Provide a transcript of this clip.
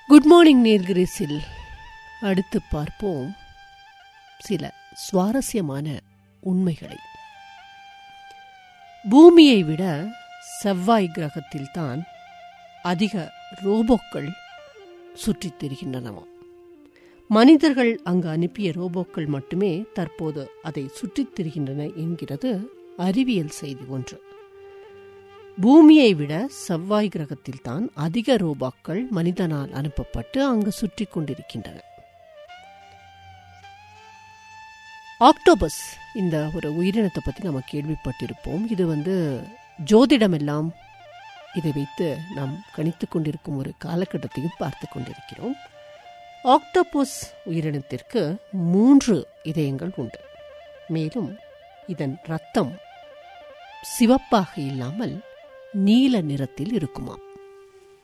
good morning நீர்கிரிஸில் அடுத்து பார்ப்போம் சில சுவாரஸ்யமான உண்மைகளை பூமியை விட செவ்வாய் கிரகத்தில்தான் அதிக ரோபோக்கள் சுற்றித் திரிகின்றனவாம் மனிதர்கள் அங்கு அனுப்பிய ரோபோக்கள் மட்டுமே தற்போது அதை சுற்றித் திரிகின்றன என்கிறது அறிவியல் செய்தி ஒன்று பூமியை விட செவ்வாய் கிரகத்தில்தான் அதிக ரோபாக்கள் மனிதனால் அனுப்பப்பட்டு அங்கு சுற்றி கொண்டிருக்கின்றன ஆக்டோபஸ் இந்த ஒரு உயிரினத்தை பற்றி நம்ம கேள்விப்பட்டிருப்போம் இது வந்து ஜோதிடமெல்லாம் இதை வைத்து நாம் கணித்து கொண்டிருக்கும் ஒரு காலகட்டத்தையும் பார்த்து கொண்டிருக்கிறோம் ஆக்டோபஸ் உயிரினத்திற்கு மூன்று இதயங்கள் உண்டு மேலும் இதன் ரத்தம் சிவப்பாக இல்லாமல் நீல நிறத்தில் இருக்குமாம்